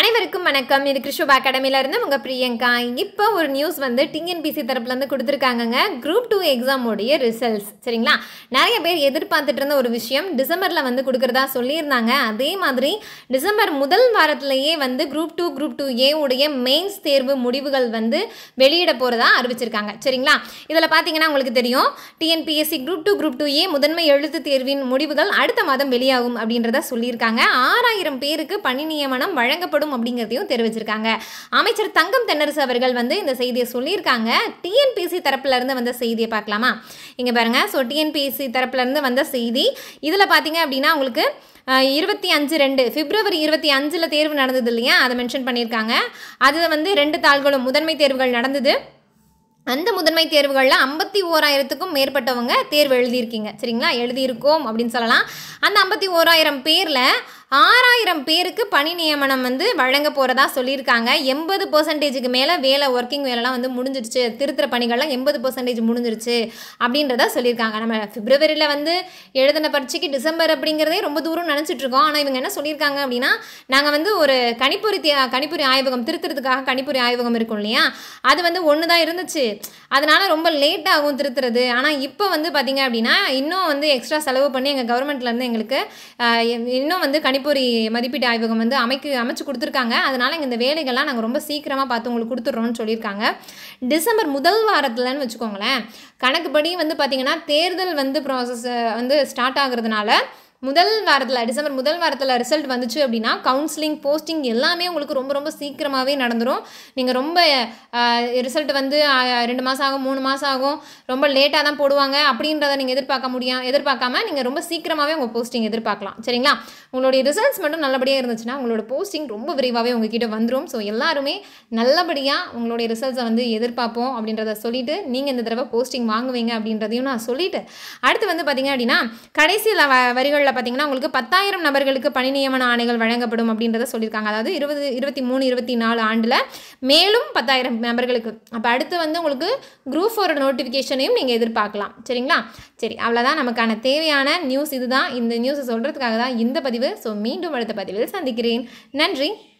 அனைவருக்கும் வணக்கம் இது கிருஷ்ணபா அகாடமில இருந்து உங்க பிரியங்கா இப்போ ஒரு நியூஸ் வந்து டிஎன்பிசி தரப்புல இருந்து கொடுத்துருக்காங்கங்க குரூப் டூ எக்ஸாமோடைய ரிசல்ட்ஸ் சரிங்களா நிறைய பேர் எதிர்பார்த்துட்டு இருந்த ஒரு விஷயம் டிசம்பர்ல வந்து கொடுக்கறதா சொல்லியிருந்தாங்க அதே மாதிரி டிசம்பர் முதல் வாரத்திலேயே வந்து group two group two A உடைய மெயின்ஸ் தேர்வு முடிவுகள் வந்து வெளியிட போறதா அறிவிச்சிருக்காங்க சரிங்களா இதில் பார்த்தீங்கன்னா உங்களுக்கு தெரியும் TNPSC group two group two A முதன்மை எழுத்து தேர்வின் முடிவுகள் அடுத்த மாதம் வெளியாகும் அப்படின்றத சொல்லியிருக்காங்க ஆறாயிரம் பேருக்கு பணி நியமனம் வழங்கப்படும் அப்படிங்கிறதையும் தெரிவிச்சிருக்காங்க அமைச்சர் தங்கம் தென்னரசு அவர்கள் வந்து இந்த செய்தியை சொல்லியிருக்காங்க டிஎன்பிஎஸ்சி தரப்புல இருந்து வந்த செய்தியை பார்க்கலாமா இங்க பாருங்க ஸோ டிஎன்பிஎஸ்சி தரப்புல இருந்து வந்த செய்தி இதில் பார்த்தீங்க அப்படின்னா உங்களுக்கு அஹ், இருபத்தி அஞ்சு ரெண்டு பிப்ரவரி இருபத்தி அஞ்சில் தேர்வு நடந்தது இல்லையா அதை மென்ஷன் பண்ணியிருக்காங்க அது வந்து ரெண்டு தாள்களும் முதன்மை தேர்வுகள் நடந்தது அந்த முதன்மை தேர்வுகளில் ஐம்பத்தி ஓராயிரத்துக்கும் மேற்பட்டவங்க தேர்வு எழுதியிருக்கீங்க சரிங்களா எழுதியிருக்கோம் அப்படின்னு சொல்லலாம் அந்த ஐம்பத்தி ஓராயிரம் பேரில் ஆறாயிரம் பேருக்கு பணி நியமனம் வந்து வழங்க போகிறதா சொல்லியிருக்காங்க எண்பது பர்சன்டேஜுக்கு மேலே வேலை ஒர்க்கிங் வேலைலாம் வந்து முடிஞ்சிருச்சு திருத்துற பணிகள்லாம் எண்பது பர்சன்டேஜ் முடிஞ்சிருச்சு அப்படின்றத சொல்லியிருக்காங்க நம்ம பிப்ரவரியில் வந்து எழுதின பரீட்சைக்கு டிசம்பர் அப்படிங்கிறதே ரொம்ப தூரம் நினச்சிட்டு இருக்கோம் ஆனால் இவங்க என்ன சொல்லியிருக்காங்க அப்படின்னா நாங்கள் வந்து ஒரு கணிப்பொறி தே- கணிப்பொறி ஆய்வகம் திருத்துறதுக்காக கணிப்பொறி ஆய்வகம் இருக்கும் இல்லையா அது வந்து ஒன்று தான் இருந்துச்சு அதனால ரொம்ப லேட் ஆகும் திருத்துறது ஆனால் இப்போ வந்து பார்த்தீங்க அப்படின்னா இன்னும் வந்து எக்ஸ்ட்ரா செலவு பண்ணி எங்கள் கவர்மெண்ட்லேருந்து எங்களுக்கு ஆஹ், இன்னும் வந்து கணிப்பொறி மதிப்பீட்டு ஆய்வகம் வந்து அமைக்கு அமைச்சு கொடுத்துருக்காங்க அதனால இங்க இந்த வேலைகள்லாம் நாங்கள் ரொம்ப சீக்கிரமாக பார்த்து உங்களுக்கு கொடுத்துட்றோம்னு சொல்லியிருக்காங்க டிசம்பர் முதல் வாரத்துலன்னு வச்சுக்கோங்களேன் கணக்குப்படி வந்து பார்த்தீங்கன்னா தேர்தல் வந்து ப்ராசஸ் வந்து ஸ்டார்ட் ஆகுறதுனால முதல் வாரத்தில் டிசம்பர் முதல் வாரத்தில் ரிசல்ட் வந்துச்சு அப்படின்னா கவுன்சிலிங் போஸ்டிங் எல்லாமே உங்களுக்கு ரொம்ப ரொம்ப சீக்கிரமாகவே நடந்துடும் நீங்கள் ரொம்ப ரிசல்ட் வந்து ஆஹ், ரெண்டு மாதம் ஆகும் மூணு மாதம் ஆகும் ரொம்ப லேட்டாக தான் போடுவாங்க அப்படின்றத நீங்கள் எதிர்பார்க்க முடியும் எதிர்பார்க்காம நீங்கள் ரொம்ப சீக்கிரமாகவே உங்கள் போஸ்டிங் எதிர்பார்க்கலாம் சரிங்களா உங்களுடைய ரிசல்ட்ஸ் மட்டும் நல்லபடியாக இருந்துச்சுன்னா உங்களோட போஸ்டிங் ரொம்ப விரைவாகவே உங்ககிட்ட வந்துடும் ஸோ எல்லாருமே நல்லபடியாக உங்களுடைய ரிசல்ட்ஸை வந்து எதிர்பார்ப்போம் அப்படின்றத சொல்லிட்டு நீங்கள் இந்த தடவை போஸ்டிங் வாங்குவீங்க அப்படின்றதையும் நான் சொல்லிட்டு அடுத்து வந்து பார்த்தீங்க அப்படின்னா கடைசியில் வரிகளில் பார்த்தீங்கன்னா உங்களுக்கு பத்தாயிரம் நபர்களுக்கு பணி நியமன ஆணைகள் வழங்கப்படும் அப்படின்றத சொல்லியிருக்காங்க அதாவது இருபது இருபத்தி மூணு இருபத்தி நாலு ஆண்டில் மேலும் பத்தாயிரம் நபர்களுக்கு அப்போ அடுத்து வந்து உங்களுக்கு குரூப் ஃபோர் நோட்டிஃபிகேஷனையும் நீங்கள் எதிர்பார்க்கலாம் சரிங்களா சரி அவ்வளோதான் நமக்கான தேவையான நியூஸ் இதுதான் இந்த நியூஸை சொல்கிறதுக்காக தான் இந்த பதிவு ஸோ மீண்டும் அடுத்த பதிவில் சந்திக்கிறேன் நன்றி